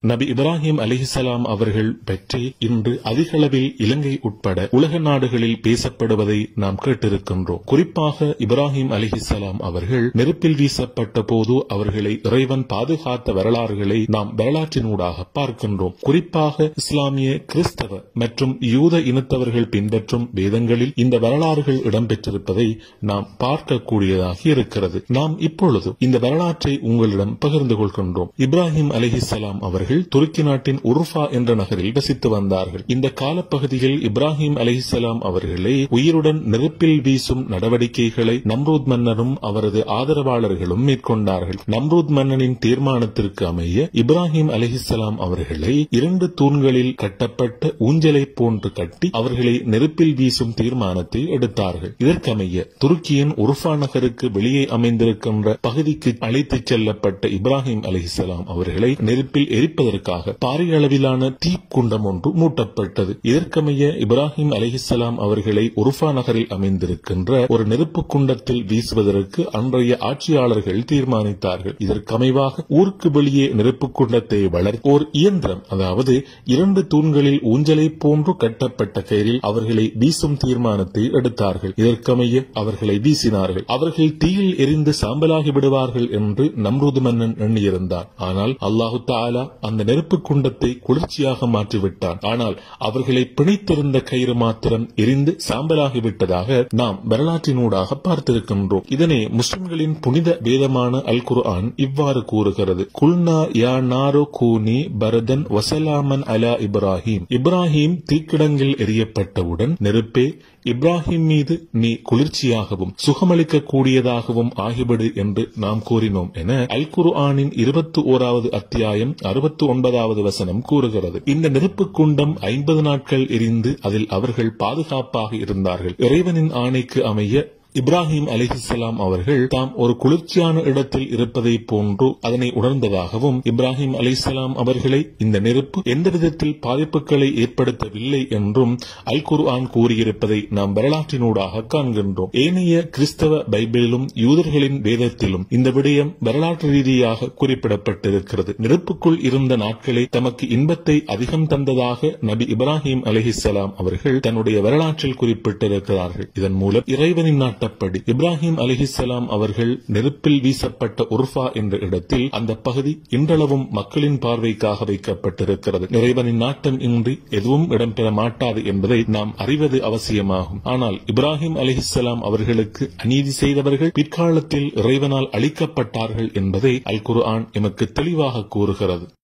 நபி இப்ராஹிம் அலிஹிசலாம் அவர்கள் பற்றி இன்று அதிகளவில் இலங்கை உட்பட உலக நாடுகளில் பேசப்படுவதை நாம் கேட்டிருக்கின்றோம் குறிப்பாக இப்ராஹிம் அலிஹிசலாம் அவர்கள் நெருப்பில் வீசப்பட்ட போது அவர்களை இறைவன் பாதுகாத்த வரலாறுகளை நாம் வரலாற்றினூடாக பார்க்கின்றோம் குறிப்பாக இஸ்லாமிய கிறிஸ்தவ மற்றும் யூத இனத்தவர்கள் பின்பற்றும் வேதங்களில் இந்த வரலாறுகள் இடம்பெற்றிருப்பதை நாம் பார்க்கக்கூடியதாக இருக்கிறது நாம் இப்பொழுது இந்த வரலாற்றை உங்களிடம் பகிர்ந்து கொள்கின்றோம் இப்ராஹிம் அலிஹிசலாம் அவர்கள் துருக்கி நாட்டின் உருஃபா என்ற நகரில் வசித்து வந்தார்கள் இந்த காலப்பகுதியில் இப்ராஹிம் அலிஹிசலாம் அவர்களை உயிருடன் நெருப்பில் வீசும் நடவடிக்கைகளை நம்ரூத் மன்னரும் அவரது ஆதரவாளர்களும் மேற்கொண்டார்கள் நம்ரூத் மன்னனின் தீர்மானத்திற்கு அமைய இப்ராஹிம் அலிஹிசலாம் அவர்களை இரண்டு தூண்களில் கட்டப்பட்ட ஊஞ்சலை போன்று கட்டி அவர்களை நெருப்பில் வீசும் தீர்மானத்தை எடுத்தார்கள் இதற்கமைய துருக்கியின் உருஃபா நகருக்கு வெளியே அமைந்திருக்கின்ற பகுதிக்கு அழைத்துச் செல்லப்பட்ட இப்ராஹிம் அலிஹிசலாம் அவர்களை நெருப்பில் எரிப்பதற்காக பாரிய அளவிலான தீக்குண்டம் ஒன்று மூட்டப்பட்டது இதற்கமைய இப்ராஹிம் அலிஹிசலாம் அவர்களை உருஃபா நகரில் அமைந்திருக்கின்ற ஒரு நெருப்பு குண்டத்தில் வீசுவதற்கு அன்றைய ஆட்சியாளர்கள் தீர்மானித்தார்கள் இதற்கமைவாக ஊருக்கு வெளியே நெருப்பு குண்டத்தை வளர்த்து ஓர் இயந்திரம் அதாவது இரண்டு தூண்களில் ஊஞ்சலை போன்று கட்டப்பட்ட கயிறில் அவர்களை வீசும் தீர்மானத்தை எடுத்தார்கள் இதற்கமைய அவர்களை வீசினார்கள் அவர்கள் தீயில் எரிந்து சாம்பலாகி விடுவார்கள் என்று நம்ரூது மன்னன் எண்ணியிருந்தார் ஆனால் அல்லாஹு தாலா அந்த நெருப்பு குண்டத்தை குளிர்ச்சியாக மாற்றிவிட்டான் ஆனால் அவர்களை பிணைத்திருந்த கயிறு மாத்திரம் எரிந்து சாம்பலாகிவிட்டதாக நாம் வரலாற்றினூடாக பார்த்திருக்கின்றோம் இதனை முஸ்லிம்களின் புனித வேதமான அல் குர்ஆன் இவ்வாறு கூறுகிறது குல்னா யா நாரோ கூனி பரதன் வசலாமன் அலா இப்ராஹிம் இப்ராஹிம் தீக்கிடங்கில் எரியப்பட்டவுடன் நெருப்பே இப்ராஹிம் மீது நீ குளிர்ச்சியாகவும் சுகமளிக்க கூடியதாகவும் ஆகிவிடு என்று நாம் கூறினோம் என அல் குர்ஆனின் இருபத்தி ஓராவது அத்தியாயம் அறுபத்தி ஒன்பதாவது வசனம் கூறுகிறது இந்த நெருப்பு குண்டம் ஐம்பது நாட்கள் எரிந்து அதில் அவர்கள் பாதுகாப்பாக இருந்தார்கள் இறைவனின் ஆணைக்கு அமைய இப்ராஹிம் அலிஹிசலாம் அவர்கள் தாம் ஒரு குளிர்ச்சியான இடத்தில் இருப்பதை போன்று அதனை உணர்ந்ததாகவும் இப்ராஹிம் அலிசலாம் அவர்களை இந்த நெருப்பு எந்த விதத்தில் பாதிப்புகளை ஏற்படுத்தவில்லை என்றும் அல் குர்ஆன் கூறியிருப்பதை நாம் வரலாற்றினூடாக காண்கின்றோம் ஏனைய கிறிஸ்தவ பைபிளிலும் யூதர்களின் வேதத்திலும் இந்த விடயம் வரலாற்று ரீதியாக குறிப்பிடப்பட்டிருக்கிறது நெருப்புக்குள் இருந்த நாட்களை தமக்கு இன்பத்தை அதிகம் தந்ததாக நபி இப்ராஹிம் அலிஹிசலாம் அவர்கள் தன்னுடைய வரலாற்றில் குறிப்பிட்டிருக்கிறார்கள் இதன் மூலம் இறைவனின் நாட்டு சட்டப்படி இப்ராஹிம் அலிஹிசலாம் அவர்கள் நெருப்பில் வீசப்பட்ட உர்ஃபா என்ற இடத்தில் அந்த பகுதி இன்றளவும் மக்களின் பார்வைக்காக வைக்கப்பட்டிருக்கிறது இறைவனின் நாட்டம் இன்றி எதுவும் இடம்பெற மாட்டாது என்பதை நாம் அறிவது அவசியமாகும் ஆனால் இப்ராஹிம் அலிஹிசலாம் அவர்களுக்கு அநீதி செய்தவர்கள் பிற்காலத்தில் இறைவனால் அளிக்கப்பட்டார்கள் என்பதை அல் குர்ஆன் எமக்கு தெளிவாக கூறுகிறது